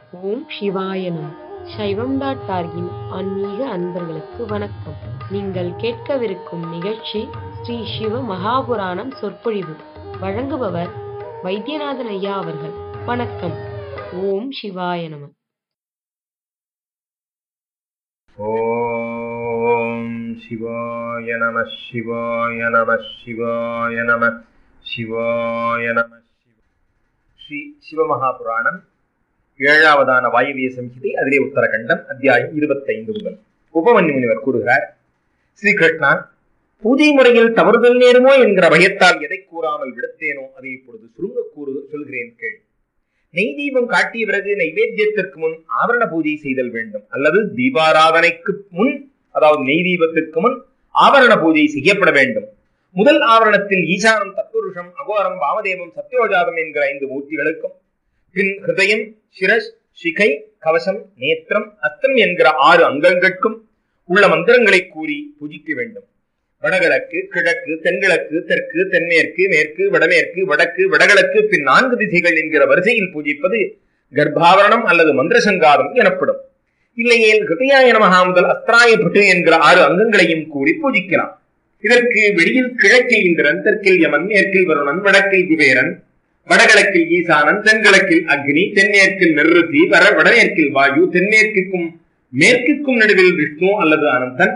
ஓம் சிவாய நம சைவம் டாட் டார்கின் ஆன்மீக அன்பர்களுக்கு வணக்கம் நீங்கள் கேட்கவிருக்கும் நிகழ்ச்சி ஸ்ரீ சிவ மகாபுராணம் சொற்பொழிவு வழங்குபவர் வைத்தியநாதன் ஐயா அவர்கள் வணக்கம் ஓம் சிவாய நம ஓம் சிவாய நம சிவாய நம சிவாய நம சிவாய நம சிவ ஸ்ரீ சிவமகாபுராணம் ஏழாவதான வாயுவிய சம்ஹிதை அதிலே உத்தரகண்டம் அத்தியாயம் இருபத்தைந்து முதல் உபமன்யு முனிவர் கூறுகிறார் ஸ்ரீகிருஷ்ணா பூஜை முறையில் தவறுதல் நேருமோ என்கிற பயத்தால் எதை கூறாமல் விடுத்தேனோ அதை இப்பொழுது சுருங்க கூறு சொல்கிறேன் கேள் நெய் தீபம் காட்டிய பிறகு நைவேத்தியத்திற்கு முன் ஆவரண பூஜை செய்தல் வேண்டும் அல்லது தீபாராதனைக்கு முன் அதாவது நெய் தீபத்திற்கு முன் ஆவரண பூஜை செய்யப்பட வேண்டும் முதல் ஆவரணத்தில் ஈசானம் தத்துருஷம் அகோரம் வாமதேவம் சத்யோஜாதம் என்கிற ஐந்து மூர்த்திகளுக்கும் பின் ஹிருதயம் சிரஸ் சிகை கவசம் நேத்திரம் அஸ்தம் என்கிற ஆறு அங்கங்களுக்கும் உள்ள மந்திரங்களை கூறி பூஜிக்க வேண்டும் வடகிழக்கு கிழக்கு தென்கிழக்கு தெற்கு தென்மேற்கு மேற்கு வடமேற்கு வடக்கு வடகிழக்கு பின் நான்கு திசைகள் என்கிற வரிசையில் பூஜிப்பது கர்ப்பாவரணம் அல்லது மந்திரசங்காரம் எனப்படும் இல்லையேல் ஹிருதயாய நமகா முதல் அஸ்திராய பட்டு என்கிற ஆறு அங்கங்களையும் கூறி பூஜிக்கலாம் இதற்கு வெளியில் கிழக்கில் இந்திரன் தெற்கில் யமன் மேற்கில் வருணன் வடக்கில் குபேரன் வடகிழக்கில் ஈசானன் தென்கிழக்கில் அக்னி தென்மேற்கில் நிருதி வர வடமேற்கில் வாயு தென்மேற்குக்கும் மேற்குக்கும் நடுவில் விஷ்ணு அல்லது அனந்தன்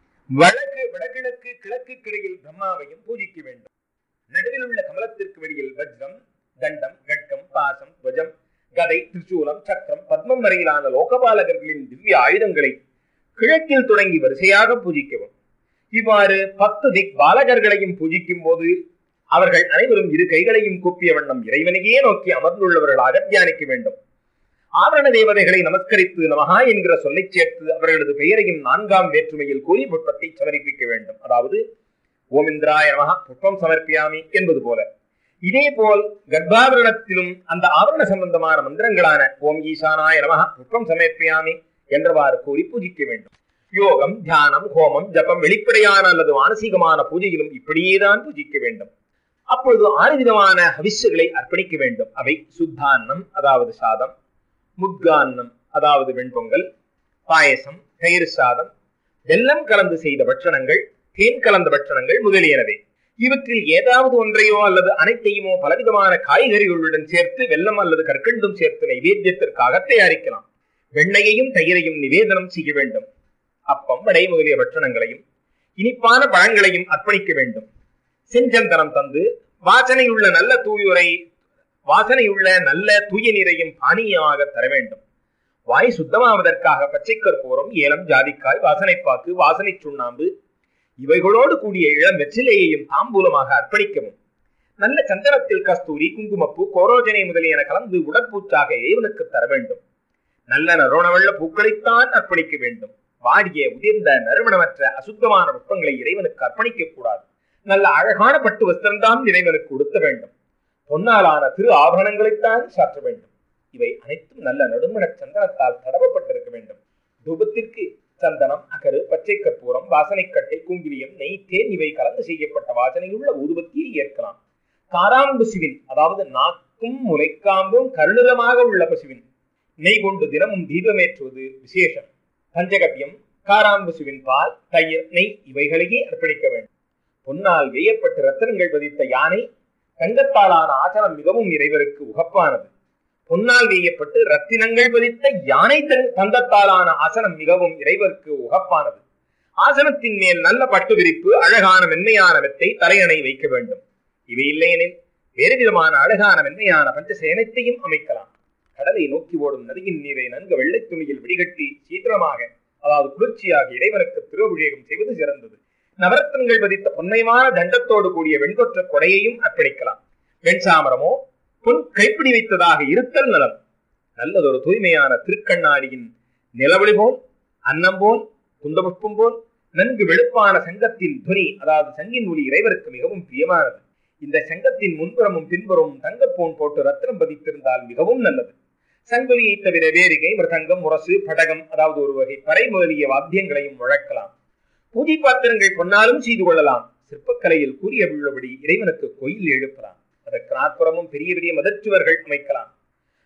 வடக்கு வடகிழக்கு கிழக்கு கிடையில் பிரம்மாவையும் பூஜிக்க வேண்டும் நடுவில் உள்ள கமலத்திற்கு வெளியில் வஜ்ரம் தண்டம் கட்கம் பாசம் துவஜம் கதை திரிசூலம் சக்கரம் பத்மம் வரையிலான லோகபாலகர்களின் திவ்ய ஆயுதங்களை கிழக்கில் தொடங்கி வரிசையாக பூஜிக்கவும் இவ்வாறு பத்து திக் பாலகர்களையும் பூஜிக்கும் போது அவர்கள் அனைவரும் இரு கைகளையும் கூப்பிய வண்ணம் இறைவனையே நோக்கி அமர்ந்துள்ளவர்களாக தியானிக்க வேண்டும் ஆவரண தேவதைகளை நமஸ்கரித்து நமகா என்கிற சொல்லை சேர்த்து அவர்களது பெயரையும் நான்காம் வேற்றுமையில் கூறி புஷ்பத்தை சமர்ப்பிக்க வேண்டும் அதாவது ஓமிந்திராய நமகா புஷ்பம் சமர்ப்பியாமி என்பது போல இதே போல் கர்ப்பாவரணத்திலும் அந்த ஆவரண சம்பந்தமான மந்திரங்களான ஓம் ஈசானாய நமகா புஷ்பம் சமர்ப்பியாமி என்றவாறு கூறி பூஜிக்க வேண்டும் யோகம் தியானம் ஹோமம் ஜபம் வெளிப்படையான அல்லது மானசீகமான பூஜையிலும் இப்படியேதான் பூஜிக்க வேண்டும் அப்பொழுது ஆறு விதமான ஹவிஷுகளை அர்ப்பணிக்க வேண்டும் அவை சுத்தான்னம் அதாவது சாதம் முத்கான்னம் அதாவது வெண்பொங்கல் பாயசம் தயிர் சாதம் வெல்லம் கலந்து செய்த பட்சணங்கள் தேன் கலந்த பட்சணங்கள் முதலியனவே இவற்றில் ஏதாவது ஒன்றையோ அல்லது அனைத்தையுமோ பலவிதமான காய்கறிகளுடன் சேர்த்து வெல்லம் அல்லது கற்கண்டும் சேர்த்து நைவேத்தியத்திற்காக தயாரிக்கலாம் வெண்ணையையும் தயிரையும் நிவேதனம் செய்ய வேண்டும் அப்பம் வடை முதலிய பட்சணங்களையும் இனிப்பான பழங்களையும் அர்ப்பணிக்க வேண்டும் செஞ்சந்தனம் தந்து வாசனையுள்ள நல்ல தூயுரை வாசனையுள்ள நல்ல தூய நீரையும் பானீயமாக தர வேண்டும் வாய் சுத்தமாவதற்காக பச்சை கற்பூரம் ஏலம் ஜாதிக்காய் வாசனைப்பாக்கு வாசனை சுண்ணாம்பு இவைகளோடு கூடிய இளம் வெற்றிலையையும் தாம்பூலமாக அர்ப்பணிக்கவும் நல்ல சந்தனத்தில் கஸ்தூரி குங்குமப்பூ கோரோஜனை முதலியன கலந்து உடற்பூச்சாக இறைவனுக்கு தர வேண்டும் நல்ல நறுணவள்ள பூக்களைத்தான் அர்ப்பணிக்க வேண்டும் வாடிய உதிர்ந்த நறுமணமற்ற அசுத்தமான புஷ்பங்களை இறைவனுக்கு அர்ப்பணிக்க கூடாது நல்ல அழகான பட்டு வஸ்திரம்தான் இறைவனுக்கு உடுத்த வேண்டும் பொன்னாலான திரு ஆபரணங்களைத்தான் சாற்ற வேண்டும் இவை அனைத்தும் நல்ல நடுமண சந்தனத்தால் தடவப்பட்டிருக்க வேண்டும் தூபத்திற்கு சந்தனம் அகரு பச்சை கற்பூரம் வாசனைக்கட்டை குங்கிலியம் நெய் தேன் இவை கலந்து செய்யப்பட்ட வாசனையுள்ள ஊதுபத்தியை ஏற்கலாம் காராம் பசுவின் அதாவது நாக்கும் முளைக்காம்பும் கருநிறமாக உள்ள பசுவின் நெய் கொண்டு தினமும் தீபமேற்றுவது விசேஷம் பஞ்சகவ்யம் காராம்பசுவின் பால் தயிர் நெய் இவைகளையே அர்ப்பணிக்க வேண்டும் பொன்னால் வேயப்பட்டு ரத்தனங்கள் பதித்த யானை தங்கத்தாலான ஆசனம் மிகவும் இறைவருக்கு உகப்பானது பொன்னால் வேயப்பட்டு ரத்தினங்கள் பதித்த யானை தந்தத்தாலான ஆசனம் மிகவும் இறைவருக்கு உகப்பானது ஆசனத்தின் மேல் நல்ல பட்டு விரிப்பு அழகான மென்மையான மெத்தை தலையணை வைக்க வேண்டும் இவை இல்லையெனில் வேறு விதமான அழகான மென்மையான பஞ்சசேனத்தையும் அமைக்கலாம் கடலை நோக்கி ஓடும் நதியின் நீரை நன்கு வெள்ளை துணியில் வெடிகட்டி சீக்கிரமாக அதாவது குளிர்ச்சியாக இறைவனுக்கு திருஅபிஷேகம் செய்வது சிறந்தது நவரத்னங்கள் பதித்த பொன்மையான தண்டத்தோடு கூடிய வெண்கொற்ற கொடையையும் அர்ப்பணிக்கலாம் வெண்சாமரமோ பொன் கைப்பிடி வைத்ததாக இருத்தல் நலம் நல்லதொரு தூய்மையான திருக்கண்ணாடியின் நிலவொளி போல் அன்னம் போல் குந்தபுஷ்பம் போல் நன்கு வெளுப்பான சங்கத்தின் துணி அதாவது சங்கின் ஒளி இறைவருக்கு மிகவும் பிரியமானது இந்த சங்கத்தின் முன்புறமும் பின்புறமும் தங்கப்போன் போட்டு ரத்தினம் பதித்திருந்தால் மிகவும் நல்லது சங்கொலியை தவிர வேரிகை மிருதங்கம் முரசு படகம் அதாவது ஒரு வகை பறை முதலிய வாத்தியங்களையும் முழக்கலாம் பூஜை பாத்திரங்கள் பொன்னாலும் செய்து கொள்ளலாம் சிற்பக்கலையில் கூறிய உள்ளபடி இறைவனுக்கு கோயில் எழுப்பலாம் அதற்கு நாற்புறமும் பெரிய பெரிய மதச்சுவர்கள் அமைக்கலாம்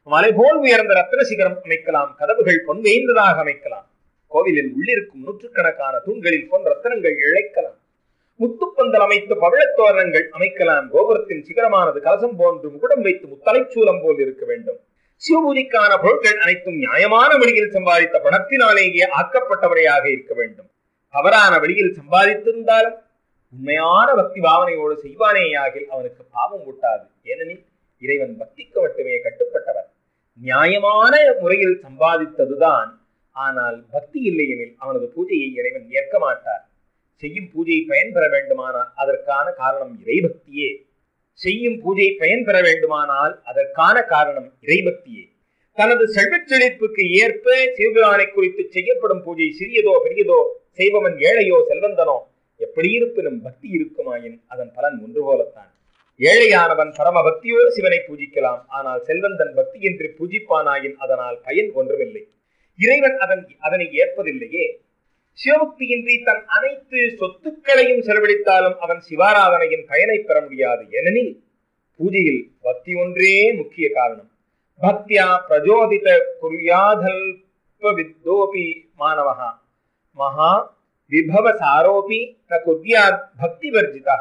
மலை போல் உயர்ந்த ரத்ன சிகரம் அமைக்கலாம் கதவுகள் பொன்வேய்ந்ததாக அமைக்கலாம் கோவிலில் உள்ளிருக்கும் நூற்றுக்கணக்கான தூண்களில் பொன் ரத்தனங்கள் இழைக்கலாம் முத்துப்பந்தல் அமைத்து பவழத்தோரணங்கள் அமைக்கலாம் கோபுரத்தின் சிகரமானது கலசம் போன்று முகுடம் வைத்து முத்தலைச்சூலம் போல் இருக்க வேண்டும் சிவபூதிக்கான பொருட்கள் அனைத்தும் நியாயமான வழியில் சம்பாதித்த பணத்தினாலேயே ஆக்கப்பட்டவரையாக இருக்க வேண்டும் தவறான வழியில் சம்பாதித்திருந்தாலும் உண்மையான பக்தி பாவனையோடு செய்வானேயாகில் அவனுக்கு பாவம் ஊட்டாது ஏனெனில் இறைவன் பக்திக்கு மட்டுமே கட்டுப்பட்டவர் நியாயமான முறையில் சம்பாதித்ததுதான் ஆனால் பக்தி இல்லையெனில் அவனது பூஜையை இறைவன் ஏற்க மாட்டார் செய்யும் பூஜை பயன் பெற வேண்டுமானால் அதற்கான காரணம் இறைபக்தியே செய்யும் பூஜை பயன் பெற வேண்டுமானால் அதற்கான காரணம் இறைபக்தியே தனது செல்வச் செழிப்புக்கு ஏற்ப சிவபிரானை குறித்து செய்யப்படும் பூஜை சிறியதோ பெரியதோ செய்பவன் ஏழையோ செல்வந்தனோ எப்படி இருப்பினும் பக்தி இருக்குமாயின் அதன் பலன் ஒன்று போலத்தான் ஏழையானவன் பரம பக்தியோடு சிவனை பூஜிக்கலாம் ஆனால் செல்வந்தன் பக்தியின்றி பூஜிப்பானாயின் அதனால் பயன் ஒன்றுமில்லை இறைவன் அதன் அதனை ஏற்பதில்லையே சிவபக்தியின்றி தன் அனைத்து சொத்துக்களையும் செலவழித்தாலும் அவன் சிவாராதனையின் பயனை பெற முடியாது ஏனெனில் பூஜையில் பக்தி ஒன்றே முக்கிய காரணம் பக்தியா பிரஜோதித குர்யாதல்ப வித்தோபி மாணவா மகா விபவ சாரோபி ந குர்யாத் பக்தி வர்ஜிதா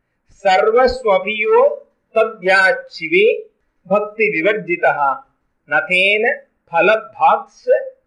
சர்வஸ்வபியோ தத்யாச்சிவே பக்தி விவர்ஜிதா நதேன பலபாக்ஸ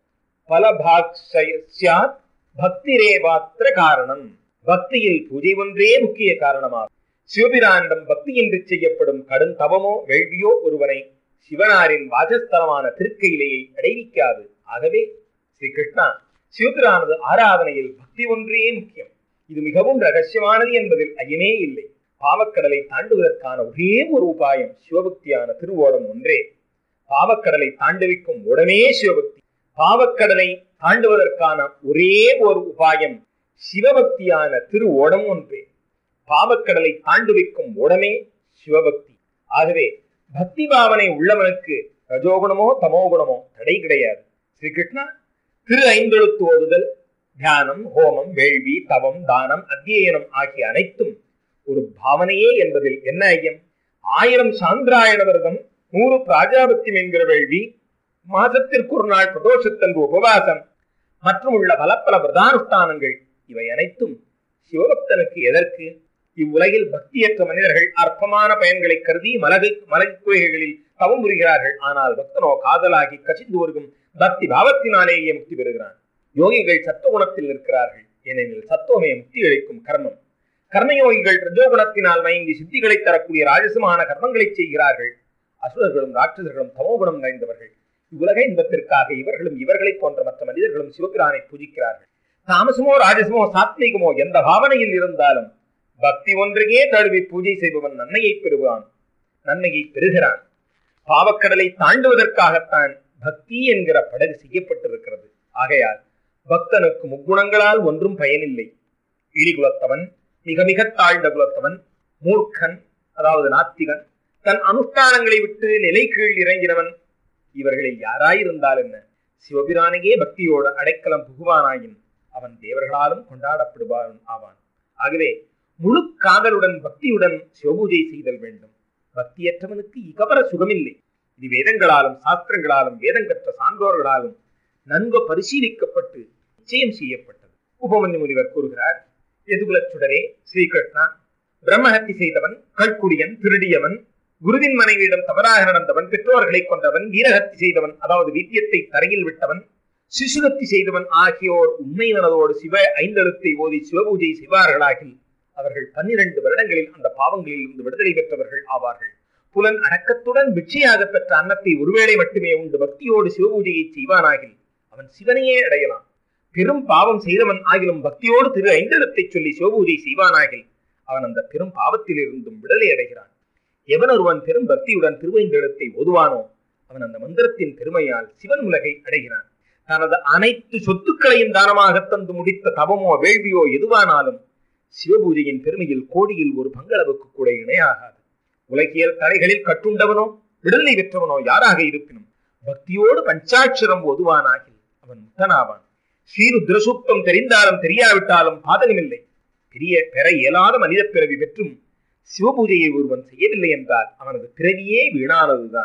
பலபாக்ஷயாத் பக்திரேவாத்திர காரணம் பக்தியில் பூஜை ஒன்றே முக்கிய காரணமாகும் சிவபிராண்டம் பக்தியின்றி செய்யப்படும் கடும் தவமோ வேள்வியோ ஒருவனை சிவனாரின் வாசஸ்தலமான திருக்கையிலேயே அடைவிக்காது ஆகவே ஸ்ரீ கிருஷ்ணா சிவபிரானது ஆராதனையில் பக்தி ஒன்றே முக்கியம் இது மிகவும் ரகசியமானது என்பதில் ஐயமே இல்லை பாவக்கடலை தாண்டுவதற்கான ஒரே ஒரு உபாயம் சிவபக்தியான திருவோடம் ஒன்றே பாவக்கடலை தாண்டுவிக்கும் உடனே சிவபக்தி பாவக்கடலை தாண்டுவதற்கான ஒரே ஒரு உபாயம் சிவபக்தியான திரு ஓடம் ஒன்றே பாவக்கடலை தாண்டுவிக்கும் உடனே சிவபக்தி ஆகவே பக்தி பாவனை உள்ளவனுக்கு ரஜோகுணமோ தமோகுணமோ தடை கிடையாது ஸ்ரீ கிருஷ்ணா திரு ஐந்தெழுத்து ஓதுதல் தியானம் ஹோமம் வேள்வி தவம் தானம் அத்தியனம் ஆகிய அனைத்தும் ஒரு பாவனையே என்பதில் என்ன ஐயம் ஆயிரம் சாந்திராயண விரதம் நூறு பிராஜாபத்தியம் என்கிற வேள்வி மாதத்திற்கு ஒரு நாள் பிரதோஷத்தன்று உபவாசம் மற்றும் உள்ள பல பல பிரதானுஷ்டானங்கள் இவை அனைத்தும் சிவபக்தனுக்கு எதற்கு இவ்வுலகில் பக்தியற்ற மனிதர்கள் அற்பமான பயன்களை கருதி மலகு மலகு குகைகளில் தவம் புரிகிறார்கள் ஆனால் பக்தனோ காதலாகி கசிந்து வருகும் பக்தி பாவத்தினாலேயே முக்தி பெறுகிறான் யோகிகள் சத்துவ குணத்தில் நிற்கிறார்கள் ஏனெனில் சத்துவமே முக்தி அளிக்கும் கர்மம் கர்மயோகிகள் ரஜோகுணத்தினால் மயங்கி சித்திகளை தரக்கூடிய ராஜசமான கர்மங்களை செய்கிறார்கள் அசுரர்களும் ராட்சசர்களும் தமோகுணம் நிறைந்தவர்கள் இவ்வுலக இன்பத்திற்காக இவர்களும் இவர்களைப் போன்ற மற்ற மனிதர்களும் சிவபிரானை பூஜிக்கிறார்கள் தாமசமோ ராஜசமோ சாத்வீகமோ எந்த பாவனையில் இருந்தாலும் பக்தி ஒன்றையே தழுவி பூஜை செய்பவன் நன்மையை பெறுவான் நன்மையை பெறுகிறான் பாவக்கடலை தாண்டுவதற்காகத்தான் பக்தி என்கிற படகு செய்யப்பட்டிருக்கிறது ஆகையால் பக்தனுக்கு முக்குணங்களால் ஒன்றும் பயனில்லை இழிகுலத்தவன் மிக மிக தாழ்ந்த குலத்தவன் மூர்க்கன் அதாவது நாத்திகன் தன் அனுஷ்டானங்களை விட்டு நிலை கீழ் இறங்கினவன் இவர்களில் யாராயிருந்தால் என்ன சிவபிரானையே பக்தியோடு அடைக்கலம் புகுவானாயின் அவன் தேவர்களாலும் கொண்டாடப்படுவான் ஆவான் ஆகவே முழு காதலுடன் பக்தியுடன் சிவபூஜை செய்தல் வேண்டும் பக்தியற்றவனுக்கு இகபர சுகமில்லை இது வேதங்களாலும் சாஸ்திரங்களாலும் வேதங்கற்ற சான்றோர்களாலும் நன்கு பரிசீலிக்கப்பட்டு நிச்சயம் செய்யப்பட்டது உபமன்யு முனிவர் கூறுகிறார் எதுகுலச் சுடரே ஸ்ரீகிருஷ்ணா பிரம்மஹத்தி செய்தவன் கற்குடியன் திருடியவன் குருவின் மனைவியிடம் தவறாக நடந்தவன் பெற்றோர்களை கொண்டவன் வீரஹத்தி செய்தவன் அதாவது வீத்தியத்தை தரையில் விட்டவன் சிசுகத்தி செய்தவன் ஆகியோர் உண்மை மனதோடு சிவ ஐந்தெழுத்தை ஓதி சிவபூஜை செய்வார்களாகில் அவர்கள் பன்னிரண்டு வருடங்களில் அந்த பாவங்களில் இருந்து விடுதலை பெற்றவர்கள் ஆவார்கள் புலன் அடக்கத்துடன் பிட்சையாக பெற்ற அன்னத்தை ஒருவேளை மட்டுமே உண்டு பக்தியோடு சிவபூஜையை செய்வானாகில் அவன் சிவனையே அடையலாம் பெரும் பாவம் செய்தவன் ஆகிலும் பக்தியோடு திரு ஐந்தெழுத்தை சொல்லி சிவபூஜை செய்வானாகில் அவன் அந்த பெரும் பாவத்தில் இருந்தும் விடுதலை அடைகிறான் எவன் ஒருவன் பெரும் பக்தியுடன் திருவைந்தெழுத்தை ஓதுவானோ அவன் அந்த மந்திரத்தின் பெருமையால் சிவன் உலகை அடைகிறான் தனது அனைத்து சொத்துக்களையும் தானமாக தந்து முடித்த தவமோ வேள்வியோ எதுவானாலும் சிவபூஜையின் பெருமையில் கோடியில் ஒரு பங்களவுக்கு கூட இணையாகாது உலகியல் தடைகளில் கட்டுண்டவனோ விடுதலை பெற்றவனோ யாராக இருப்பினும் பக்தியோடு பஞ்சாட்சரம் ஒதுவானாகில் அவன் முத்தனாவான் ஸ்ரீருத்ர சூக்தம் தெரிந்தாலும் தெரியாவிட்டாலும் பாதகமில்லை பெரிய பெற இயலாத மனித பிறவி பெற்றும் சிவபூஜையை ஒருவன் செய்யவில்லை என்றால் அவனது பிறவியே வீணானதுதான்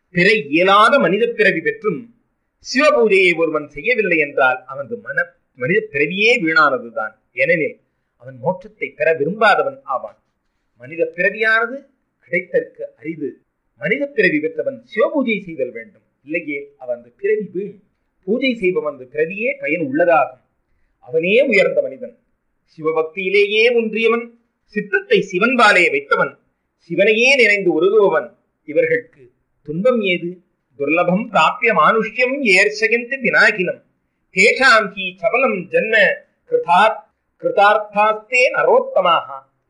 பிற இயலாத மனித பிறவி பெற்றும் சிவபூஜையை ஒருவன் செய்யவில்லை என்றால் அவனது மன மனித பிறவியே வீணானதுதான் ஏனெனில் அவன் மோட்சத்தை பெற விரும்பாதவன் ஆவான் மனித பிறவியானது கிடைத்தற்கு அரிது மனித பிறவி பெற்றவன் சிவபூஜை செய்தல் வேண்டும் இல்லையே அவன் பிறவி வீண் பூஜை செய்பவன் பிறவியே பயன் உள்ளதாகும் அவனே உயர்ந்த மனிதன் சிவபக்தியிலேயே ஒன்றியவன் சித்தத்தை சிவன்பாலே வைத்தவன் சிவனையே நினைந்து உருகுபவன் இவர்களுக்கு துன்பம் ஏது துர்லபம் பிராப்பிய மானுஷ்யம் ஏர்ஷயந்து வினாகினம் தேஷாம் ஹி சபலம் ஜன்ம கிருதாத் கிருதார்த்தாஸ்தே நரோத்தமாக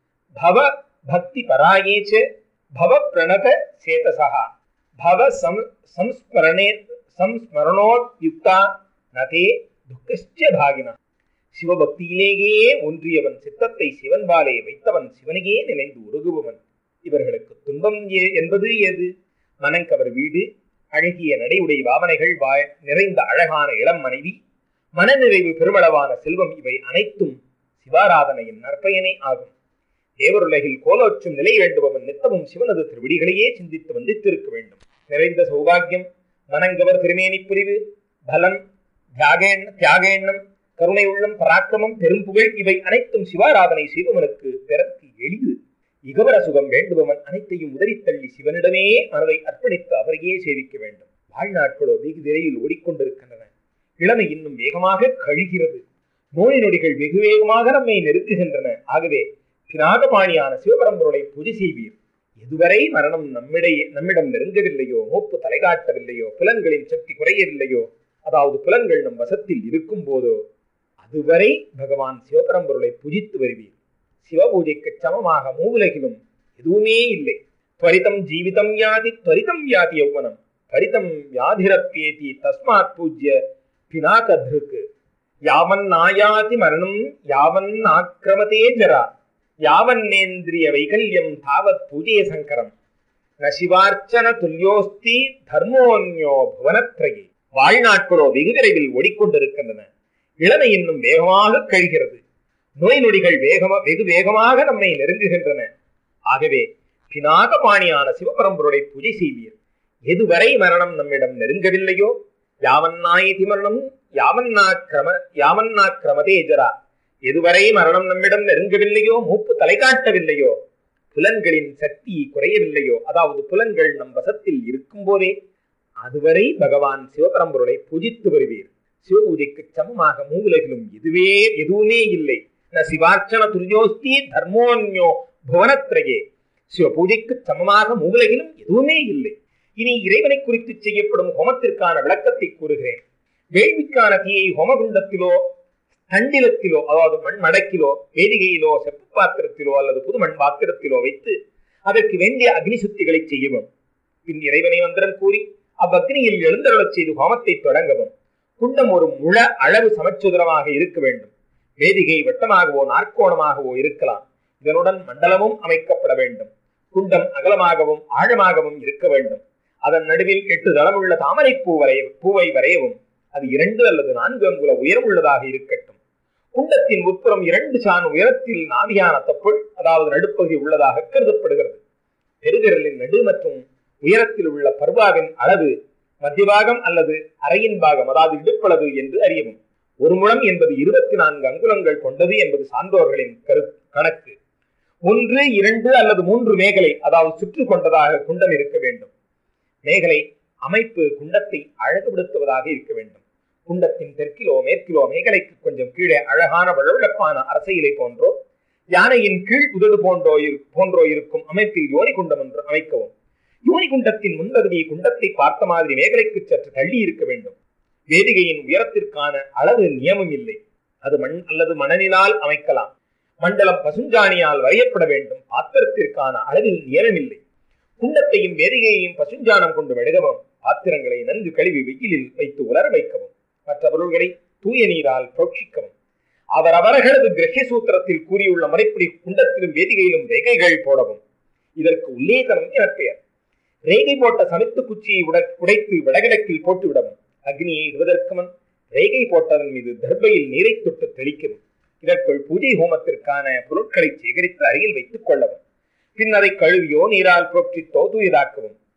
பவ பக்தி பராயே ச பவ பிரணத சேதசா பவ சம் சம்ஸ்மரணே சம்ஸ்மரணோத்யுக்தா நதே துக்கஸ்ச பாகினா சிவபக்தியிலேயே ஒன்றியவன் சித்தத்தை சிவன்பாலே வைத்தவன் சிவனையே நினைந்து உருகுபவன் இவர்களுக்கு துன்பம் ஏ- என்பது ஏது மனங்கவர் வீடு அழகிய நடையுடைய பாவனைகள் வாய் நிறைந்த அழகான இளம் மனைவி மனநிறைவு பெருமளவான செல்வம் இவை அனைத்தும் சிவாராதனையின் நற்பயனே ஆகும் தேவருலகில் கோலோச்சும் நிலை வேண்டுபவன் நித்தமும் சிவனது திருவிடிகளையே சிந்தித்து வந்தித்திருக்க வேண்டும் நிறைந்த சௌபாகியம் மனங்கவர் திருமேனி புரிவு பலம் தியாகேண் தியாகேண்ணம் கருணை உள்ளம் பராக்கிரமம் பெரும்புகழ் இவை அனைத்தும் சிவாராதனை செய்பவனுக்கு பிறர்க்கு எளிது இகவர சுகம் வேண்டுபவன் அனைத்தையும் உதறித் தள்ளி சிவனிடமே மனதை அர்ப்பணித்து அவரையே சேவிக்க வேண்டும் வாழ்நாட்களோ வெகு விரைவில் ஓடிக்கொண்டிருக்கின்றன இளமை இன்னும் வேகமாக கழிகிறது நோய் நொடிகள் வெகு வேகமாக நம்மை நெருக்குகின்றன ஆகவே பினாகபாணியான சிவபரம்பொருளை பூஜை செய்வீர் எதுவரை மரணம் நம்மிடையே நம்மிடம் நெருங்கவில்லையோ மூப்பு தலைகாட்டவில்லையோ புலன்களின் சக்தி குறையவில்லையோ அதாவது புலன்கள் நம் வசத்தில் இருக்கும் போதோ அதுவரை பகவான் சிவபரம்பொருளை பூஜித்து வருவீர் சிவபூஜைக்கு சமமாக மூவுலகிலும் எதுவுமே இல்லை துவரிதம் ஜீவிதம் யாதி துவரிதம் யாதி யௌவனம் துவரிதம் வியாதிரப்பேதி தஸ்மாத் பூஜ்ய பினாகத்ருக்கு யாவன் நாயாதி மரணம் யாவன் ஆக்கிரமதே ஜரா யாவன்னேந்திரிய வைகல்யம் தாவத் பூஜைய சங்கரம் ந சிவார்ச்சன துல்யோஸ்தி தர்மோன்யோ புவனத்ரயே வாழ்நாட்களோ வெகு விரைவில் ஓடிக்கொண்டிருக்கின்றன இளமை இன்னும் வேகமாக கழிகிறது நோய் நொடிகள் வேகமா வெகு வேகமாக நம்மை நெருங்குகின்றன ஆகவே பினாகபாணியான சிவபரம்பொருளை பூஜை செய்வீர் எதுவரை மரணம் நம்மிடம் நெருங்கவில்லையோ யாவன்னாயதி மரணம் யாவன்னா கிரம யாவன்னா கிரமதே ஜரா எதுவரை மரணம் நம்மிடம் நெருங்கவில்லையோ மூப்பு தலை காட்டவில்லையோ புலன்களின் சக்தி குறையவில்லையோ அதாவது புலன்கள் நம் வசத்தில் இருக்கும் போதே அதுவரை பகவான் சிவபரம்பொருளை பூஜித்து வருவீர் சிவபூஜைக்கு சமமாக மூவுலகிலும் எதுவே எதுவுமே இல்லை ந சிவார்ச்சன துரியோஸ்தி தர்மோன்யோ புவனத்ரயே சிவபூஜைக்கு சமமாக மூவுலகிலும் எதுவுமே இல்லை இனி இறைவனை குறித்து செய்யப்படும் ஹோமத்திற்கான விளக்கத்தை கூறுகிறேன் வேள்விக்கான தீயை ஹோமகுண்டத்திலோ தண்டிலத்திலோ அதாவது மண் மடக்கிலோ வேதிகையிலோ செப்பு பாத்திரத்திலோ அல்லது புது மண் பாத்திரத்திலோ வைத்து அதற்கு வேண்டிய அக்னி சுத்திகளை செய்யவும் பின் இறைவனை மந்திரம் கூறி அவ்வக்னியில் எழுந்தருளச் செய்து ஹோமத்தை தொடங்கவும் குண்டம் ஒரு முழ அளவு சமச்சுதரமாக இருக்க வேண்டும் வேதிகை வட்டமாகவோ நாற்கோணமாகவோ இருக்கலாம் இதனுடன் மண்டலமும் அமைக்கப்பட வேண்டும் குண்டம் அகலமாகவும் ஆழமாகவும் இருக்க வேண்டும் அதன் நடுவில் எட்டு தளமுள்ள தாமரை பூ வரைய பூவை வரையவும் அது இரண்டு அல்லது நான்கு அங்குல உயரம் உள்ளதாக இருக்கட்டும் குண்டத்தின் உட்புறம் இரண்டு சான் உயரத்தில் நாவியான தொப்புள் அதாவது நடுப்பகுதி உள்ளதாக கருதப்படுகிறது பெருவிரலின் நடு மற்றும் உயரத்தில் உள்ள பர்வாவின் அளவு மத்தியபாகம் அல்லது அரையின் பாகம் அதாவது இடுப்பளவு என்று அறியவும் ஒரு முழம் என்பது இருபத்தி நான்கு அங்குலங்கள் கொண்டது என்பது சான்றோர்களின் கரு கணக்கு ஒன்று இரண்டு அல்லது மூன்று மேகலை அதாவது சுற்று கொண்டதாக குண்டம் இருக்க வேண்டும் மேகலை அமைப்பு குண்டத்தை அழகுபடுத்துவதாக இருக்க வேண்டும் குண்டத்தின் தெற்கிலோ மேற்கிலோ மேகலைக்கு கொஞ்சம் கீழே அழகான வழவழப்பான அரசையிலை போன்றோ யானையின் கீழ் உதடு போன்றோ இரு- போன்றோ இருக்கும் அமைப்பில் யோனி குண்டம் ஒன்று அமைக்கவும் யோனி குண்டத்தின் முன்பகுதி குண்டத்தை பார்த்த மாதிரி மேகலைக்கு சற்று தள்ளி இருக்க வேண்டும் வேதிகையின் உயரத்திற்கான அளவு நியமம் இல்லை அது மண் அல்லது மணலினால் அமைக்கலாம் மண்டலம் பசுஞ்சாணியால் வரையப்பட வேண்டும் பாத்திரத்திற்கான அளவில் நியமமில்லை குண்டத்தையும் வேதிகையையும் பசுஞ்சாணம் கொண்டு மெழுகவும் பாத்திரங்களை நன்கு கழுவி வெயிலில் வைத்து உலர வைக்கவும் மற்ற பொருள்களை தூய நீரால் புரோட்சிக்கவும் அவரவர்களது கிரகிய சூத்திரத்தில் கூறியுள்ள முறைப்படி குண்டத்திலும் வேதிகையிலும் ரேகைகள் போடவும் இதற்கு உல்லேகனம் என பெயர் ரேகை போட்ட சமைத்து குச்சியை உட- உடைத்து வடகிழக்கில் போட்டு விடவும் அக்னியை இடுவதற்கு முன் ரேகை போட்டதன் மீது தர்பையில் நீரை தொட்டு தெளிக்கவும் இதற்குள் பூஜை ஹோமத்திற்கான பொருட்களை சேகரித்து அருகில் வைத்துக் கொள்ளவும் பின் அதை கழுவியோ நீரால் புரோட்சித்தோ தூயதாக்கவும்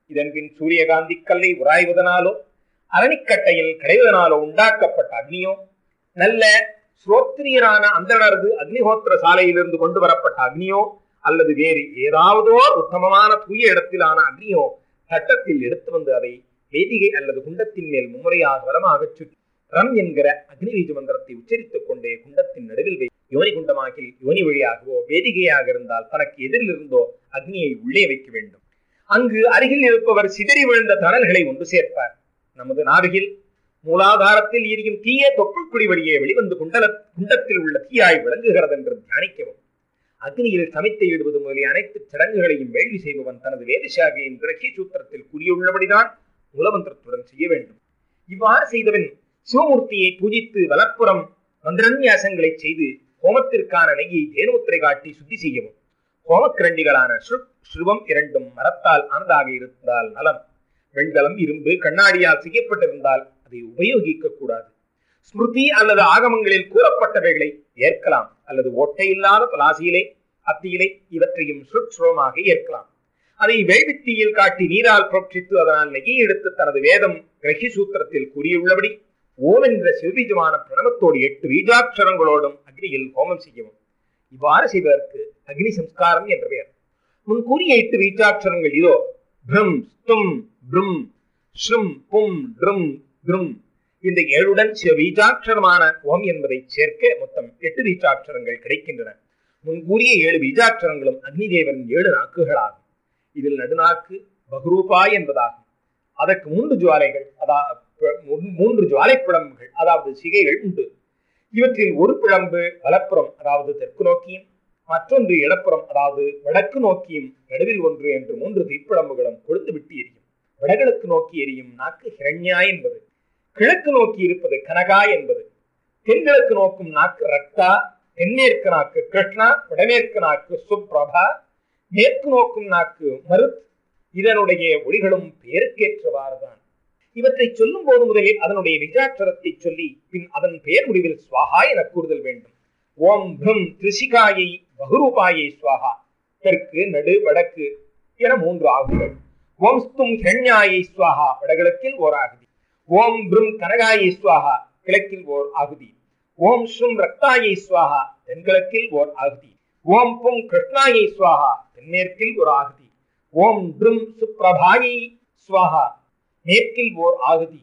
இதன் பின் சூரியகாந்தி கல்லை உராய்வதனாலோ அரணிக்கட்டையில் கிடைவதனாலோ உண்டாக்கப்பட்ட அக்னியோ நல்ல ஸ்ரோத்ரியரான அந்தணரது அக்னிஹோத்திர சாலையிலிருந்து கொண்டு வரப்பட்ட அக்னியோ அல்லது வேறு ஏதாவதோ உத்தமமான தூய இடத்திலான அக்னியோ தட்டத்தில் எடுத்து வந்து அதை வேதிகை அல்லது குண்டத்தின் மேல் மும்முறையாக வலமாக சுற்றி ரம் என்கிற அக்னி வீஜ மந்திரத்தை உச்சரித்துக் கொண்டே குண்டத்தின் நடுவில் வை யோனி குண்டமாகில் யோனி வழியாகவோ வேதிகையாக இருந்தால் தனக்கு எதிரில் இருந்தோ அக்னியை உள்ளே வைக்க வேண்டும் அங்கு அருகில் இருப்பவர் சிதறி விழுந்த தணல்களை ஒன்று சேர்ப்பார் நமது நாடுகில் மூலாதாரத்தில் எரியும் தீய தொப்புள் குடி வழியே வெளிவந்து குண்டல குண்டத்தில் உள்ள தீயாய் விளங்குகிறது என்று தியானிக்கவும் அக்னியில் சமைத்து இடுவது முதலிய அனைத்து சடங்குகளையும் வேள்வி செய்பவன் தனது வேதசாகையின் கிரகி சூத்திரத்தில் கூறியுள்ளபடிதான் மூலமந்திரத்துடன் செய்ய வேண்டும் இவ்வாறு செய்தவன் சிவமூர்த்தியை பூஜித்து வலப்புறம் மந்திரன்யாசங்களை செய்து ஹோமத்திற்கான நெய்யை தேனுமுத்திரை காட்டி சுத்தி செய்யவும் ஹோமக்கிரண்டிகளான ஸ்ருப் ஸ்ருவம் இரண்டும் மரத்தால் ஆனதாக இருந்தால் நலம் வெண்கலம் இரும்பு கண்ணாடியால் செய்யப்பட்டிருந்தால் அதை உபயோகிக்க கூடாது ஸ்மிருதி அல்லது ஆகமங்களில் கூறப்பட்டவைகளை ஏற்கலாம் அல்லது ஓட்டையில்லாத பலாசியிலே அத்தியிலை இவற்றையும் சுற்றுவமாக ஏற்கலாம் அதை வேள்வித்தீயில் காட்டி நீரால் புரட்சித்து அதனால் நெய்யை எடுத்து தனது வேதம் கிரகி சூத்திரத்தில் கூறியுள்ளபடி ஓம் என்ற சிவபீஜமான பிரணவத்தோடு எட்டு பீஜாட்சரங்களோடும் அக்னியில் ஹோமம் செய்யவும் இவ்வாறு செய்வதற்கு அக்னி சம்ஸ்காரம் என்ற பெயர் முன் கூறிய எட்டு பீஜாட்சரங்கள் இதோ பிரம் ஸ்தும் பிரும் ஸ்ரும் பும் ட்ரும் த்ரும் இந்த ஏழுடன் சில பீஜாட்சரமான ஓம் என்பதை சேர்க்க மொத்தம் எட்டு பீஜாட்சரங்கள் கிடைக்கின்றன முன்கூறிய ஏழு பீஜாட்சரங்களும் அக்னி தேவரின் ஏழு நாக்குகளாகும் இதில் நடுநாக்கு பகுரூபா என்பதாகும் அதற்கு மூன்று ஜுவாலைகள் அதாவது மூன்று ஜுவாலை பிழம்புகள் அதாவது சிகைகள் உண்டு இவற்றில் ஒரு பிழம்பு வலப்புறம் அதாவது தெற்கு நோக்கியும் மற்றொன்று இடப்புறம் அதாவது வடக்கு நோக்கியும் நடுவில் ஒன்று என்று மூன்று தீப்பிழம்புகளும் கொழுந்து விட்டு எரியும் வடகிழக்கு நோக்கி எரியும் நாக்கு ஹிரண்யா என்பது கிழக்கு நோக்கி இருப்பது கனகா என்பது தென்கிழக்கு நோக்கும் நாக்கு ரக்தா தென்மேற்கு நாக்கு கிருஷ்ணா வடமேற்கு நாக்கு சுப்ரபா மேற்கு நோக்கும் நாக்கு மருத் இதனுடைய ஒளிகளும் பெயருக்கேற்றவாறுதான் இவற்றை சொல்லும் போது முதலில் அதனுடைய விஜாட்சரத்தை சொல்லி பின் அதன் பெயர் முடிவில் ஸ்வாஹா என கூறுதல் வேண்டும் ஓம் பிரம் திரிசிகாயை பகுரூபாயை ஸ்வாஹா தெற்கு நடு வடக்கு என மூன்று ஆகுதிகள் ஓம் ஸ்தும் ஹெண்யாயை ஸ்வாஹா வடகிழக்கில் ஓர் ஆகுதி ஓம் பிரும் கனகாயை ஸ்வாஹா கிழக்கில் ஓர் ஆகுதி ஓம் ஸ்ரும் ரக்தாயை ஸ்வாஹா தென்கிழக்கில் ஓர் ஆகுதி ஓம் பும் கிருஷ்ணாயை ஸ்வாஹா தென்மேற்கில் ஒரு ஆகுதி ஓம் ட்ரும் சுப்ரபாயை ஸ்வாஹா மேற்கில் ஓர் ஆகுதி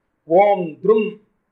ஓம் த்ரும்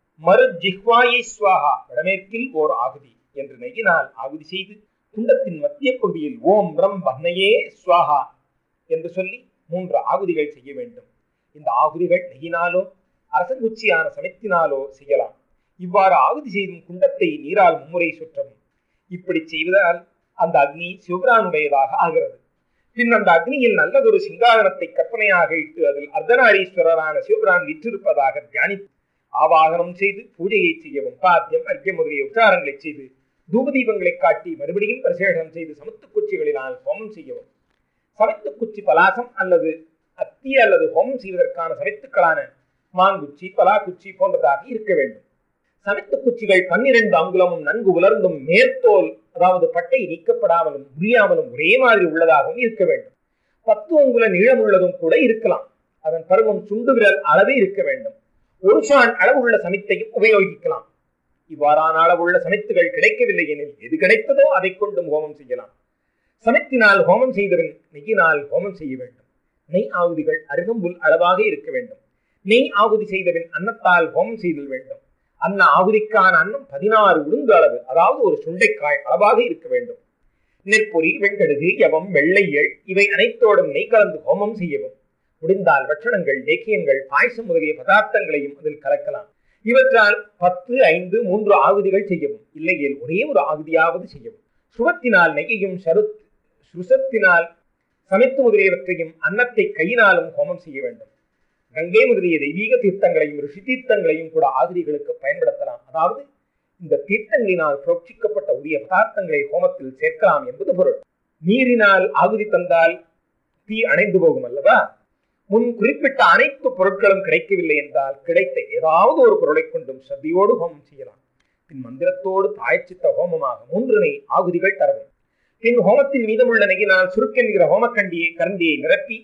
மருஜிஹ்வாயை ஸ்வாஹா வடமேற்கில் ஓர் ஆகுதி என்று நெய்யினால் ஆகுதி செய்து குண்டத்தின் மத்திய பகுதியில் ஓம் ரம் வன்னையே ஸ்வாஹா என்று சொல்லி மூன்று ஆகுதிகள் செய்ய வேண்டும் இந்த ஆகுதிகள் நெய்யினாலோ அரசங்குச்சியான சமைத்தினாலோ செய்யலாம் இவ்வாறு ஆகுதி செய்தும் குண்டத்தை நீரால் மும்முறை சுற்றவும் இப்படி செய்வதால் அந்த அக்னி சிவபிரானுடையதாக ஆகிறது பின் அந்த அக்னியில் நல்லதொரு சிங்காதனத்தை கற்பனையாக இட்டு அதில் அர்த்தநாரீஸ்வரரான சிவபிரான் விற்றிருப்பதாக தியானித்து ஆவாகனம் செய்து பூஜையை செய்யவும் பாத்தியம் அர்க்கியம் முதலிய உச்சாரங்களை செய்து தூபதீபங்களை காட்டி மறுபடியும் பரிசேஷனம் செய்து சமத்து குச்சிகளினால் ஹோமம் செய்யவும் சமைத்து குச்சி பலாசம் அல்லது அத்தி அல்லது ஹோமம் செய்வதற்கான சமைத்துக்களான மாங்குச்சி பலாக்குச்சி போன்றதாக இருக்க வேண்டும் சமைத்து குச்சிகள் பன்னிரண்டு அங்குலமும் நன்கு உலர்ந்தும் மேற்தோல் அதாவது பட்டை நீக்கப்படாமலும் புரியாமலும் ஒரே மாதிரி உள்ளதாகவும் இருக்க வேண்டும் பத்து அங்குல நீளமுள்ளதும் கூட இருக்கலாம் அதன் பருவம் சுண்டு விரல் அளவே இருக்க வேண்டும் ஒரு சான் அளவுள்ள சமித்தையும் உபயோகிக்கலாம் இவ்வாறான அளவுள்ள சமித்துகள் கிடைக்கவில்லை எனில் எது கிடைத்ததோ அதை கொண்டும் ஹோமம் செய்யலாம் சமித்தினால் ஹோமம் செய்தவன் நெய்யினால் ஹோமம் செய்ய வேண்டும் நெய் ஆகுதிகள் அருகம்புல் அளவாக இருக்க வேண்டும் நெய் ஆகுதி செய்தவன் அன்னத்தால் ஹோமம் செய்தல் வேண்டும் அன்ன ஆகுதிக்கான அன்னம் பதினாறு உளுந்து அளவு அதாவது ஒரு சுண்டைக்காய் அளவாக இருக்க வேண்டும் நெற்பொறி வெண்கடுகு யவம் வெள்ளையள் இவை அனைத்தோடும் நெய் கலந்து ஹோமம் செய்யவும் முடிந்தால் பட்சணங்கள் லேக்கியங்கள் பாயசம் முதலிய பதார்த்தங்களையும் அதில் கலக்கலாம் இவற்றால் பத்து ஐந்து மூன்று ஆகுதிகள் செய்யவும் இல்லையேல் ஒரே ஒரு ஆகுதியாவது செய்யவும் சுவத்தினால் நெய்யையும் சருத் சுசத்தினால் சமைத்து முதலியவற்றையும் அன்னத்தை கையினாலும் ஹோமம் செய்ய வேண்டும் கங்கை முதலிய தெய்வீக தீர்த்தங்களையும் ரிஷி தீர்த்தங்களையும் கூட ஆகுதிகளுக்கு பயன்படுத்தலாம் அதாவது இந்த தீர்த்தங்களினால் புரோட்சிக்கப்பட்ட உரிய பதார்த்தங்களை ஹோமத்தில் சேர்க்கலாம் என்பது பொருள் நீரினால் ஆகுதி தந்தால் தீ அணைந்து போகும் அல்லவா முன் குறிப்பிட்ட அனைத்து பொருட்களும் கிடைக்கவில்லை என்றால் கிடைத்த ஏதாவது ஒரு பொருளை கொண்டும் சத்தியோடு ஹோமம் செய்யலாம் பின் மந்திரத்தோடு தாய்ச்சித்த ஹோமமாக மூன்றினை ஆகுதிகள் தரவும் பின் ஹோமத்தில் மீதமுள்ள நெகினால் சுருக்கென்கிற ஹோமக்கண்டியை கரண்டியை நிரப்பி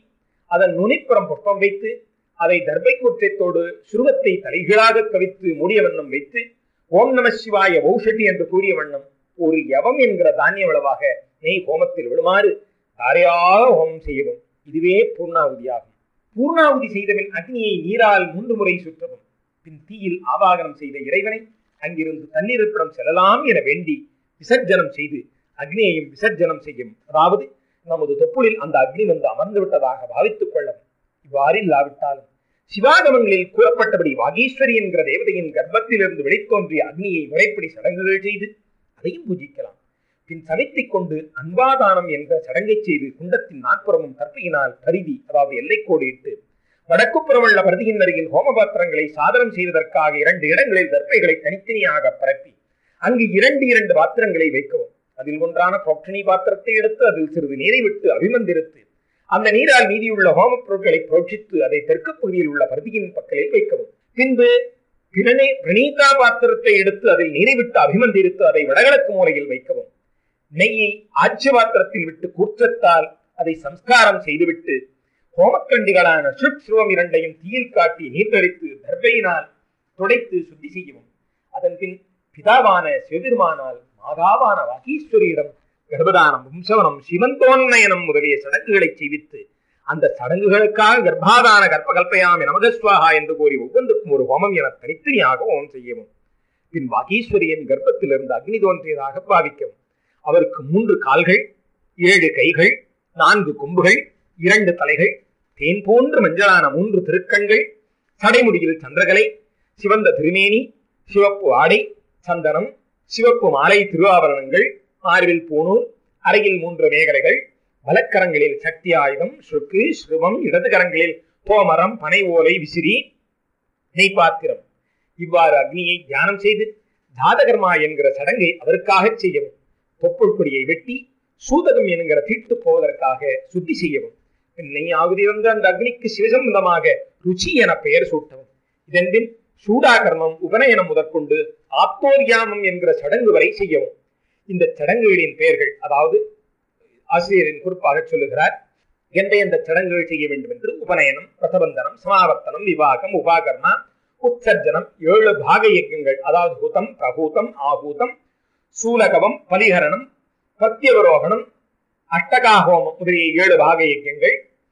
அதன் நுனிப்புறம் புஷ்பம் வைத்து அதை தர்பை குற்றத்தோடு சுருவத்தை தலைகீழாக கவித்து மூடிய வண்ணம் வைத்து ஓம் நம சிவாய ஓஷட்டி என்று கூறிய வண்ணம் ஒரு யவம் என்கிற தானிய விளவாக நெய் ஹோமத்தில் விழுமாறு தாரையாக ஹோமம் செய்யவும் இதுவே பூர்ணாகுதியாகும் பூர்ணாகுதி செய்தபின் அக்னியை நீரால் மூன்று முறை சுற்றவும் பின் தீயில் ஆவாகனம் செய்த இறைவனை அங்கிருந்து தண்ணீரிப்பிடம் செல்லலாம் என வேண்டி விசர்ஜனம் செய்து அக்னியையும் விசர்ஜனம் செய்யும் அதாவது நமது தொப்புளில் அந்த அக்னி வந்து அமர்ந்து விட்டதாக பாவித்துக் கொள்ளவும் இவ்வாறு இல்லாவிட்டாலும் சிவாகமங்களில் கூறப்பட்டபடி வாகீஸ்வரி என்கிற தேவதையின் கர்ப்பத்திலிருந்து வெளித்தோன்றிய அக்னியை முறைப்படி சடங்குகள் செய்து அதையும் பூஜிக்கலாம் பின் சமைத்திக் கொண்டு அன்பாதானம் என்ற சடங்கை செய்து குண்டத்தின் நாற்புறமும் கற்பியினால் கருதி அதாவது எல்லைக்கோடு இட்டு வடக்குப்புறமுள்ள பரதியின் அருகில் ஹோம பாத்திரங்களை சாதனம் செய்வதற்காக இரண்டு இடங்களில் தர்ப்பைகளை தனித்தனியாக பரப்பி அங்கு இரண்டு இரண்டு பாத்திரங்களை வைக்கவும் அதில் ஒன்றான புரோக்ஷணி பாத்திரத்தை எடுத்து அதில் சிறிது நீரை விட்டு அபிமந்திருத்து அந்த நீரால் மீதியுள்ள ஹோமப் பொருட்களை புரோட்சித்து அதை தெற்கு பகுதியில் உள்ள பருதியின் பக்கலில் வைக்கவும் பின்பு பிரணே பிரணீதா பாத்திரத்தை எடுத்து அதில் நீரை விட்டு அபிமந்திருத்து அதை வடகிழக்கு மூலையில் வைக்கவும் நெய்யை ஆட்சி பாத்திரத்தில் விட்டு கூற்றத்தால் அதை சம்ஸ்காரம் செய்துவிட்டு ஹோமக்கண்டிகளான சுருவம் இரண்டையும் தீயில் காட்டி நீர் தெளித்து தர்பையினால் துடைத்து சுத்தி செய்யவும் அதன் பின் பிதாவான சிவபெருமானால் மாதாவான வாகீஸ்வரியிடம் கர்ப்பதானம் வம்சவனம் சிவந்தோன்னயனம் முதலிய சடங்குகளை செய்வித்து அந்த சடங்குகளுக்காக கர்ப்பாதான கர்ப்பகல்பயாமி நமகஸ்வாகா என்று கூறி ஒவ்வொன்றுக்கும் ஒரு ஹோமம் என தனித்தனியாக ஹோமம் செய்யவும் பின் வாகீஸ்வரியின் கர்ப்பத்திலிருந்து அக்னி தோன்றியதாக பாவிக்கவும் அவருக்கு மூன்று கால்கள் ஏழு கைகள் நான்கு கொம்புகள் இரண்டு தலைகள் தேன் போன்று மஞ்சளான மூன்று திருக்கண்கள் சடைமுடியில் சந்திரகலை சிவந்த திருமேனி சிவப்பு ஆடை சந்தனம் சிவப்பு மாலை திருவாபரணங்கள் மார்பில் பூணூல் அறையில் மூன்று மேகலைகள் வலக்கரங்களில் சக்தி ஆயுதம் சுருக்கு ஸ்ருவம் இடது கரங்களில் தோமரம் பனை ஓலை விசிறி நெய்பாத்திரம் இவ்வாறு அக்னியை தியானம் செய்து ஜாதகர்மா என்கிற சடங்கை அவருக்காக செய்யவும் தொப்புள் கொடியை வெட்டி சூதகம் என்கிற தீட்டு போவதற்காக சுத்தி செய்யவும் நெய் ஆகுதி வந்து அந்த அக்னிக்கு சிவசம்பந்தமாக ருச்சி என பெயர் சூட்டவும் இதன் பின் சூடாகர்மம் உபநயனம் முதற்கொண்டு ஆத்தோர்யாமம் என்கிற சடங்கு வரை செய்யவும் இந்த சடங்குகளின் பெயர்கள் அதாவது ஆசிரியரின் குறிப்பாக சொல்லுகிறார் எந்த எந்த சடங்குகள் செய்ய வேண்டும் என்று உபநயனம் ரசபந்தனம் சமாவர்த்தனம் விவாகம் உபாகர்மா உற்சர்ஜனம் ஏழு பாக யஜ்யங்கள் அதாவது ஹூதம் பிரகூதம் ஆகூதம் சூலகவம் பலிகரணம் பிரத்யவரோகணம் அஷ்டகாஹோமம் முதலிய ஏழு பாக யஜ்யங்கள்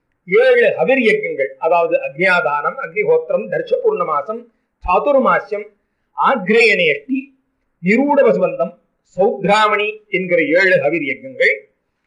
ஏழு ஹவிர் யஜ்யங்கள் அதாவது அக்னியாதானம் அக்னிஹோத்திரம் தர்ஷபூர்ணமாசம் சாதுர்மாசியம் ஆக்ரேயனேஷ்டி நிரூட வசுவந்தம் சௌத்ராமணி என்கிற ஏழு ஹவிர் யஜ்யங்கள்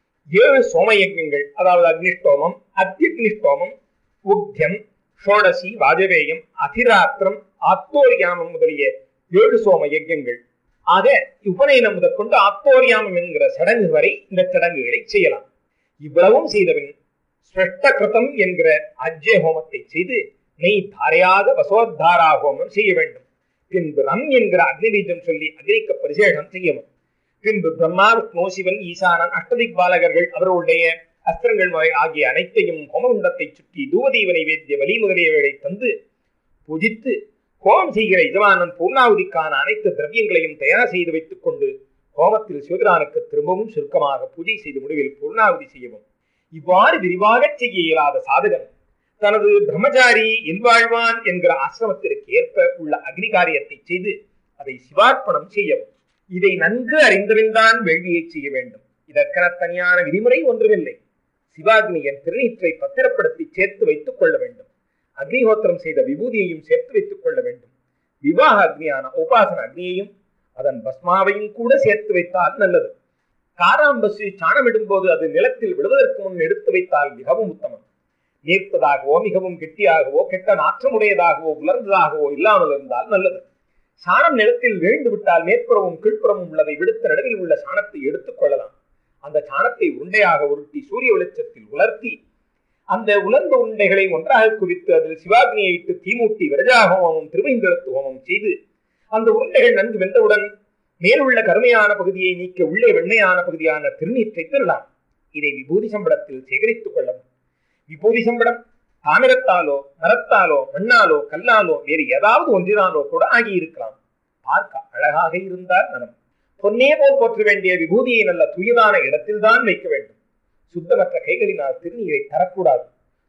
ஏழு சோம யஜ்யங்கள் அதாவது அக்னிஷ்டோமம் அத்தியக்னிஷ்டோமம் உக்தியம் ஷோடசி வாஜபேயம் அதிராத்திரம் ஆத்தோரியாமம் முதலிய ஏழு சோம யஜ்யங்கள் ஆக உபநயனம் முதற்கொண்டு ஆத்தோரியாமம் என்கிற சடங்கு வரை இந்த சடங்குகளை செய்யலாம் இவ்வளவும் செய்தபின் ஸ்வஷ்ட கிருதம் என்கிற அஜ்ய ஹோமத்தை செய்து நெய் தாரையாக வசோத்தாரா ஹோமம் செய்ய வேண்டும் பின்பு ரம் என்கிற அக்னி பீஜம் சொல்லி அக்னிக்க பரிசேஷம் செய்யவும் பின்பு பிரம்மா விஷ்ணு சிவன் ஈசானன் அஷ்டதிக் பாலகர்கள் அவர்களுடைய அஸ்திரங்கள் வகை ஆகிய அனைத்தையும் ஹோமகுண்டத்தை சுற்றி தூவதீவ நைவேத்திய வலி முதலியவைகளை தந்து பூஜித்து ஹோமம் செய்கிற எஜமானன் பூர்ணாவதிக்கான அனைத்து திரவியங்களையும் தயார் செய்து வைத்துக் கொண்டு ஹோமத்தில் சிவபிரானுக்கு திரும்பவும் சுருக்கமாக பூஜை செய்து முடிவில் பூர்ணாவதி செய்யவும் இவ்வாறு விரிவாகச் செய்ய இயலாத சாதகன் தனது பிரம்மச்சாரி இல்வாழ்வான் என்கிற ஆசிரமத்திற்கு ஏற்ப உள்ள அக்னி காரியத்தை செய்து அதை சிவார்ப்பணம் செய்யவும் இதை நன்கு அறிந்தவில்தான் வேள்வியை செய்ய வேண்டும் இதற்கென தனியான விதிமுறை ஒன்றுமில்லை சிவாக்னியன் திருநீற்றை பத்திரப்படுத்தி சேர்த்து வைத்துக் கொள்ள வேண்டும் அக்னிஹோத்திரம் செய்த விபூதியையும் சேர்த்து வைத்துக் கொள்ள வேண்டும் விவாக அக்னியான உபாசன அக்னியையும் அதன் பஸ்மாவையும் கூட சேர்த்து வைத்தால் நல்லது காராம்பசு சாணமிடும் போது அது நிலத்தில் விழுவதற்கு முன் எடுத்து வைத்தால் மிகவும் உத்தமம் நீர்ப்பதாகவோ மிகவும் கெட்டியாகவோ கெட்ட நாற்றமுடையதாகவோ உலர்ந்ததாகவோ இல்லாமல் இருந்தால் நல்லது சாணம் நிலத்தில் வீழ்ந்து விட்டால் மேற்புறமும் கீழ்ப்புறமும் உள்ளதை விடுத்த நடுவில் உள்ள சாணத்தை எடுத்துக் கொள்ளலாம் அந்த சாணத்தை உருண்டையாக உருட்டி சூரிய வெளிச்சத்தில் உலர்த்தி அந்த உலர்ந்த உருண்டைகளை ஒன்றாக குவித்து அதில் சிவாக்னியை இட்டு தீமூட்டி விரஜா ஹோமமும் திருவைந்தெழுத்து ஹோமம் செய்து அந்த உருண்டைகள் நன்கு வெந்தவுடன் மேலுள்ள கருமையான பகுதியை நீக்க உள்ளே வெண்மையான பகுதியான திருநீற்றை பெறலாம் இதை விபூதி சம்படத்தில் சேகரித்துக் கொள்ளவும் விபூதி சம்படம் தாமிரத்தாலோ மரத்தாலோ மண்ணாலோ கல்லாலோ வேறு ஏதாவது ஒன்றினாலோ கூட ஆகியிருக்கலாம் பார்க்க அழகாக இருந்தால் நலம் பொன்னே போல் போற்ற வேண்டிய விபூதியை நல்ல தூயதான இடத்தில்தான் வைக்க வேண்டும் சுத்தமற்ற கைகளினால் திருநீரை தரக்கூடாது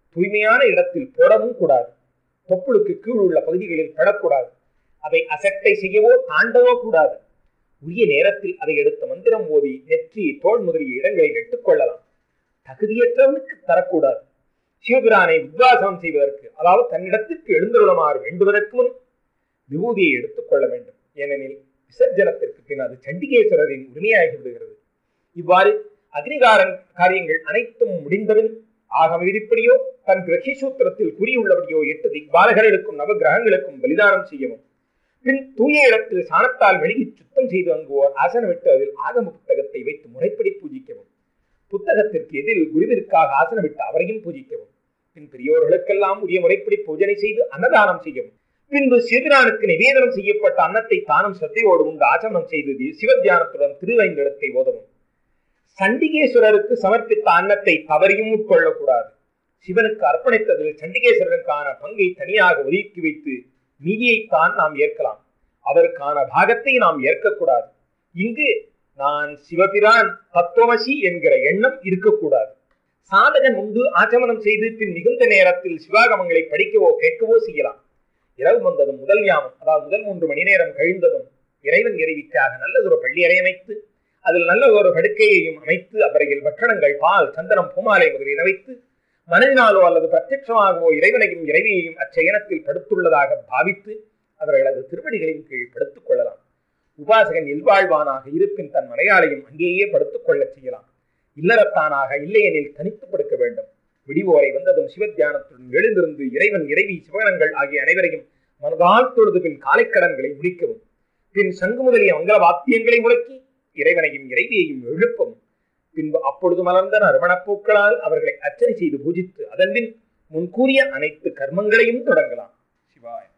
தூய்மையான இடத்தில் போடவும் கூடாது தொப்புளுக்கு கீழ் உள்ள பகுதிகளில் படக்கூடாது அதை அசட்டை செய்யவோ தாண்டவோ கூடாது உரிய நேரத்தில் அதை எடுத்த மந்திரம் ஓதி நெற்றி தோல் முதலிய இடங்களில் இட்டுக்கொள்ளலாம் தகுதியற்றவனுக்கு தரக்கூடாது சிவபிரானை உத்வாசனம் செய்வதற்கு அதாவது தன்னிடத்திற்கு எழுந்துள்ளமாறு வேண்டுவதற்கு முன் விபூதியை எடுத்துக்கொள்ள வேண்டும் ஏனெனில் விசர்ஜனத்திற்கு பின் அது சண்டிகேஸ்வரரின் உரிமையாகி விடுகிறது இவ்வாறு அக்னிகாரன் காரியங்கள் அனைத்தும் முடிந்தபின் ஆகம விதிப்படியோ தன் கிரகி சூத்திரத்தில் கூறியுள்ளபடியோ எட்டு திக்பாலகர்களுக்கும் நவ கிரகங்களுக்கும் பலிதானம் செய்யவும் பின் தூய இடத்தில் சாணத்தால் மெழுகி சுத்தம் செய்து அங்குவோர் ஆசனமிட்டு அதில் ஆகம புத்தகத்தை வைத்து முறைப்படி பூஜிக்கவும் புத்தகத்திற்கு எதிரில் குருவிற்காக ஆசனமிட்டு அவரையும் பூஜிக்கவும் பின் பெரியோர்களுக்கெல்லாம் உரிய முறைப்படி பூஜனை செய்து அன்னதானம் செய்யவும் பின்பு சிவபிரானுக்கு நிவேதனம் செய்யப்பட்ட அன்னத்தை தானும் சத்தையோடு உண்டு ஆச்சமனம் செய்து சிவத்தியானத்துடன் திருவைந்தடத்தை ஓதவும் சண்டிகேஸ்வரருக்கு சமர்ப்பித்த அன்னத்தை தவறியும் உட்கொள்ளக்கூடாது சிவனுக்கு அர்ப்பணித்ததில் சண்டிகேஸ்வரனுக்கான பங்கை தனியாக ஒதுக்கி வைத்து மீதியைத்தான் நாம் ஏற்கலாம் அவருக்கான பாகத்தை நாம் ஏற்கக்கூடாது இங்கு நான் சிவபிரான் தத்துவமசி என்கிற எண்ணம் இருக்கக்கூடாது சாதகன் உண்டு ஆச்சமனம் செய்து பின் மிகுந்த நேரத்தில் சிவாகமங்களை படிக்கவோ கேட்கவோ செய்யலாம் இரவு வந்ததும் முதல் யாமம் அதாவது முதல் மூன்று மணி நேரம் கழிந்ததும் இறைவன் இறைவிக்காக நல்லதொரு பள்ளி அமைத்து அதில் நல்ல ஒரு படுக்கையையும் அமைத்து அவ்வரையில் பட்டணங்கள் பால் சந்தனம் பூமாலை முதலியன வைத்து மனதினாலோ அல்லது பிரத்யட்சமாகவோ இறைவனையும் இறைவியையும் அச்சயனத்தில் படுத்துள்ளதாக பாவித்து அவர்களது திருவடிகளின் கீழ் படுத்துக் கொள்ளலாம் உபாசகன் இல்வாழ்வானாக இருப்பின் தன் மனையாளையும் அங்கேயே படுத்துக் கொள்ளச் செய்யலாம் இல்லறத்தானாக இல்லையெனில் தனித்து படுக்க வேண்டும் விடிவோரை வந்ததும் சிவத்தியானத்துடன் எழுந்திருந்து இறைவன் இறைவி சிவகணங்கள் ஆகிய அனைவரையும் மனதால் தொழுது பின் காலைக்கடன்களை முடிக்கவும் பின் சங்கு முதலிய மங்கள வாத்தியங்களை முழக்கி இறைவனையும் இறைவியையும் எழுப்பவும் பின்பு அப்பொழுது மலர்ந்த நறுமணப் பூக்களால் அவர்களை அர்ச்சனை செய்து பூஜித்து அதன்பின் முன்கூறிய அனைத்து கர்மங்களையும் தொடங்கலாம் சிவாய